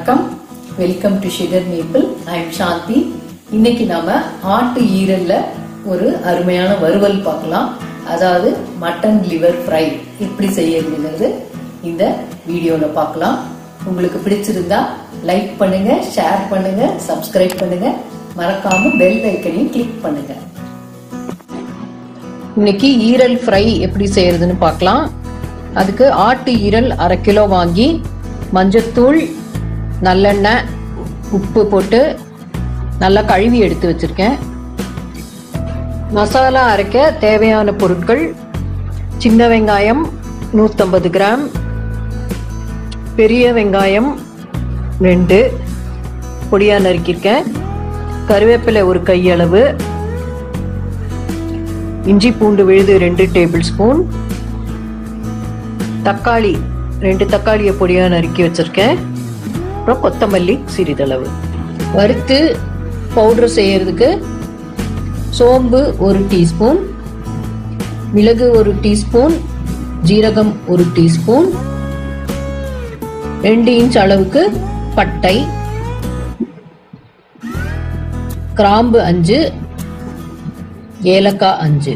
வணக்கம் welcome to sugar maple I am Shanthi இன்னைக்கு நாம ஆட்டு ஈரல்ல ஒரு அருமையான வறுவல் பார்க்கலாம் அதாவது மட்டன் லிவர் ஃப்ரை எப்படி செய்யறதுங்கிறது இந்த வீடியோல பார்க்கலாம் உங்களுக்கு பிடிச்சிருந்தா லைக் பண்ணுங்க ஷேர் பண்ணுங்க சப்ஸ்கிரைப் பண்ணுங்க மறக்காம பெல் ஐக்கனையும் கிளிக் பண்ணுங்க இன்னைக்கு ஈரல் ஃப்ரை எப்படி செய்யறதுன்னு பார்க்கலாம் அதுக்கு ஆட்டு ஈரல் அரை கிலோ வாங்கி மஞ்சத்தூள் நல்லெண்ணெய் உப்பு போட்டு நல்லா கழுவி எடுத்து வச்சிருக்கேன் மசாலா அரைக்க தேவையான பொருட்கள் சின்ன வெங்காயம் நூற்றம்பது கிராம் பெரிய வெங்காயம் ரெண்டு பொடியாக நறுக்கியிருக்கேன் கருவேப்பிலை ஒரு கையளவு இஞ்சி பூண்டு விழுது ரெண்டு டேபிள் ஸ்பூன் தக்காளி ரெண்டு தக்காளியை பொடியாக நறுக்கி வச்சிருக்கேன் அப்புறம் கொத்தமல்லி சிறிதளவு வறுத்து பவுடர் செய்யறதுக்கு சோம்பு ஒரு டீஸ்பூன் மிளகு ஒரு டீஸ்பூன் ஜீரகம் ஒரு டீஸ்பூன் ரெண்டு இன்ச் அளவுக்கு பட்டை கிராம்பு அஞ்சு ஏலக்காய் அஞ்சு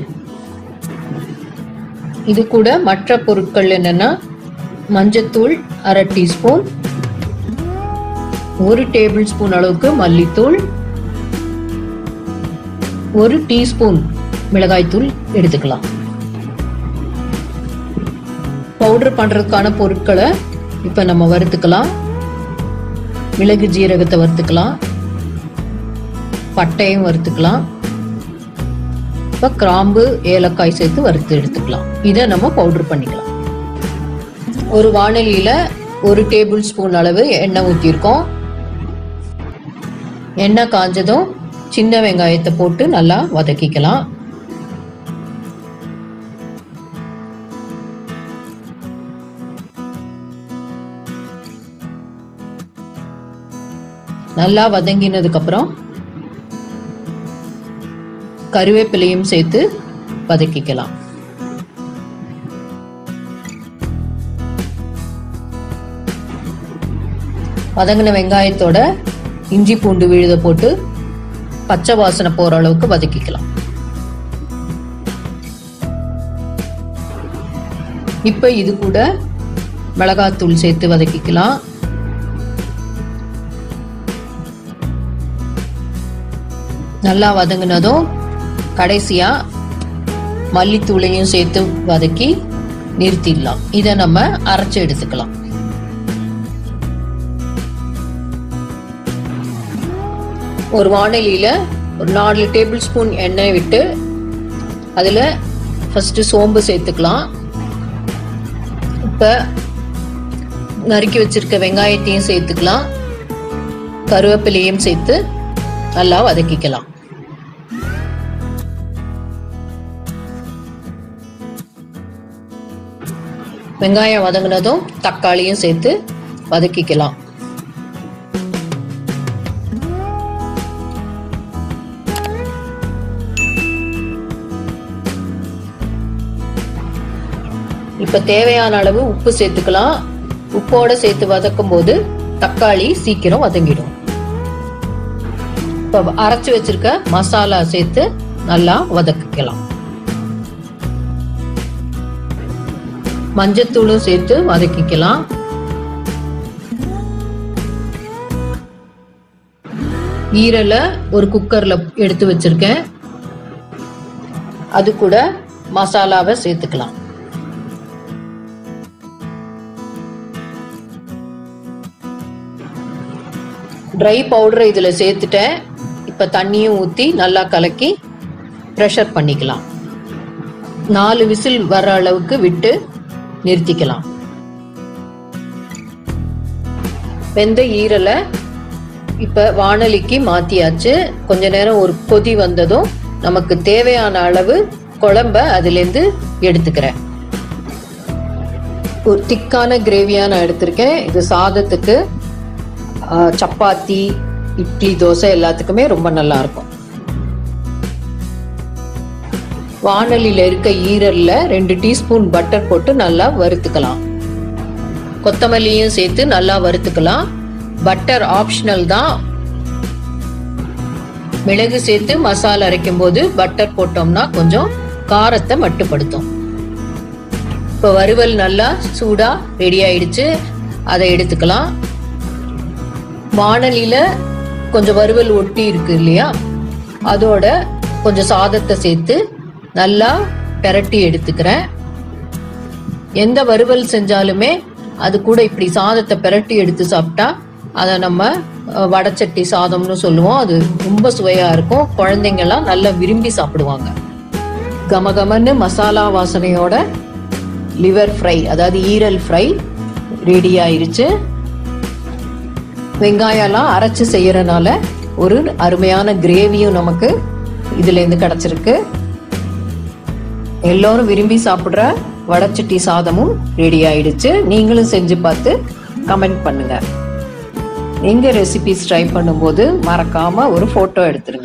இது கூட மற்ற பொருட்கள் என்னன்னா மஞ்சத்தூள் அரை டீஸ்பூன் ஒரு டேபிள் ஸ்பூன் அளவுக்கு மல்லித்தூள் ஒரு டீஸ்பூன் மிளகாய்த்தூள் எடுத்துக்கலாம் பவுடர் பண்றதுக்கான பொருட்களை இப்ப நம்ம வறுத்துக்கலாம் மிளகு ஜீரகத்தை வறுத்துக்கலாம் பட்டையும் வறுத்துக்கலாம் இப்போ கிராம்பு ஏலக்காய் சேர்த்து வறுத்து எடுத்துக்கலாம் இதை நம்ம பவுடர் பண்ணிக்கலாம் ஒரு வானலியில் ஒரு டேபிள் ஸ்பூன் அளவு எண்ணெய் ஊற்றிருக்கோம் எண்ணெய் காஞ்சதும் சின்ன வெங்காயத்தை போட்டு நல்லா வதக்கிக்கலாம் நல்லா வதங்கினதுக்கு அப்புறம் கருவேப்பிலையும் சேர்த்து வதக்கிக்கலாம் வதங்கின வெங்காயத்தோட இஞ்சி பூண்டு விழுத போட்டு பச்சை வாசனை போற அளவுக்கு வதக்கிக்கலாம் இப்ப இது கூட மிளகாத்தூள் சேர்த்து வதக்கிக்கலாம் நல்லா வதங்கினதும் கடைசியா மல்லித்தூளையும் சேர்த்து வதக்கி நிறுத்திடலாம் இதை நம்ம அரைச்சு எடுத்துக்கலாம் ஒரு வானலியில ஒரு நாலு டேபிள் ஸ்பூன் எண்ணெய் விட்டு அதுல ஃபர்ஸ்ட் சோம்பு சேர்த்துக்கலாம் இப்ப நறுக்கி வச்சிருக்க வெங்காயத்தையும் சேர்த்துக்கலாம் கருவேப்பிலையும் சேர்த்து நல்லா வதக்கிக்கலாம் வெங்காயம் வதங்கினதும் தக்காளியும் சேர்த்து வதக்கிக்கலாம் இப்ப தேவையான அளவு உப்பு சேர்த்துக்கலாம் உப்போட சேர்த்து வதக்கும் போது தக்காளி சீக்கிரம் வதங்கிடும் இப்ப அரைச்சு வச்சிருக்க மசாலா சேர்த்து நல்லா வதக்கிக்கலாம் மஞ்சத்தூளும் சேர்த்து வதக்கிக்கலாம் ஈரலை ஒரு குக்கர்ல எடுத்து வச்சிருக்கேன் அது கூட மசாலாவை சேர்த்துக்கலாம் ட்ரை பவுடரை இதுல சேர்த்துட்டேன் இப்ப தண்ணியும் ஊத்தி நல்லா கலக்கி ப்ரெஷர் பண்ணிக்கலாம் நாலு விசில் வர அளவுக்கு விட்டு நிறுத்திக்கலாம் வெந்த ஈரலை இப்ப வானலிக்கு மாத்தியாச்சு கொஞ்ச நேரம் ஒரு கொதி வந்ததும் நமக்கு தேவையான அளவு குழம்ப அதுல இருந்து எடுத்துக்கிறேன் ஒரு திக்கான கிரேவியா நான் எடுத்திருக்கேன் இது சாதத்துக்கு சப்பாத்தி இட்லி தோசை எல்லாத்துக்குமே ரொம்ப நல்லா இருக்கும் வானலியில் இருக்க ஈரல்ல ரெண்டு டீஸ்பூன் பட்டர் போட்டு நல்லா வறுத்துக்கலாம் கொத்தமல்லியும் சேர்த்து நல்லா வறுத்துக்கலாம் பட்டர் ஆப்ஷனல் தான் மிளகு சேர்த்து மசாலா அரைக்கும் போது பட்டர் போட்டோம்னா கொஞ்சம் காரத்தை மட்டுப்படுத்தும் இப்போ வறுவல் நல்லா சூடா ரெடி ஆயிடுச்சு அதை எடுத்துக்கலாம் வானலியில கொஞ்சம் வறுவல் ஒட்டி இருக்கு இல்லையா அதோட கொஞ்சம் சாதத்தை சேர்த்து நல்லா பெரட்டி எடுத்துக்கிறேன் எந்த வறுவல் செஞ்சாலுமே அது கூட இப்படி சாதத்தை பெரட்டி எடுத்து சாப்பிட்டா அதை நம்ம அஹ், வடச்சட்டி சாதம்னு சொல்லுவோம் அது ரொம்ப சுவையா இருக்கும் குழந்தைங்க எல்லாம் நல்லா விரும்பி சாப்பிடுவாங்க கமகமன்னு மசாலா வாசனையோட லிவர் ஃப்ரை அதாவது ஈரல் ஃப்ரை ரெடி ஆயிருச்சு வெங்காயம்லாம் அரைச்சு செய்யறனால ஒரு அருமையான கிரேவியும் நமக்கு இதுல இருந்து கிடைச்சிருக்கு எல்லோரும் விரும்பி சாப்பிடுற வடச்சட்டி சாதமும் ரெடி ஆயிடுச்சு நீங்களும் செஞ்சு பார்த்து கமெண்ட் பண்ணுங்க எங்க ரெசிபிஸ் ட்ரை பண்ணும்போது மறக்காம ஒரு போட்டோ எடுத்துருங்க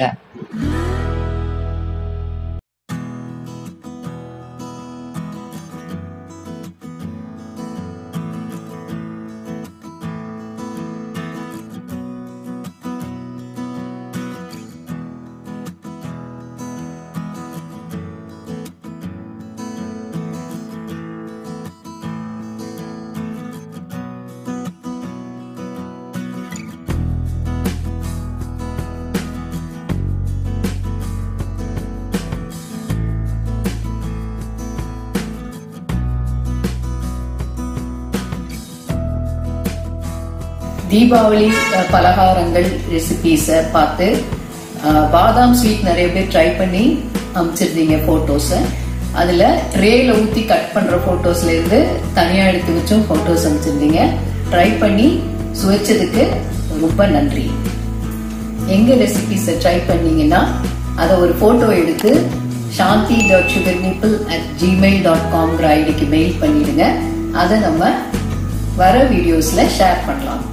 தீபாவளி அஹ், பலகாரங்கள் ரெசிபிஸை பார்த்து அஹ், பாதாம் ஸ்வீட் நிறைய பேர் ட்ரை பண்ணி அனுப்பிச்சிருந்தீங்க போட்டோஸை அதுல ட்ரேல ஊத்தி கட் பண்ற போட்டோஸ்ல இருந்து தனியா எடுத்து வச்சும் போட்டோஸ் அனுப்பிச்சிருந்தீங்க ட்ரை பண்ணி சுவைச்சதுக்கு ரொம்ப நன்றி எங்க ரெசிபிஸை ட்ரை பண்ணீங்கன்னா அதை ஒரு போட்டோ எடுத்து Shanthi dot sugar maple at Gmail dot காம்ங்கிற ஐடிக்கு மெயில் பண்ணிடுங்க அதை நம்ம வர வீடியோஸ்ல ஷேர் பண்ணலாம்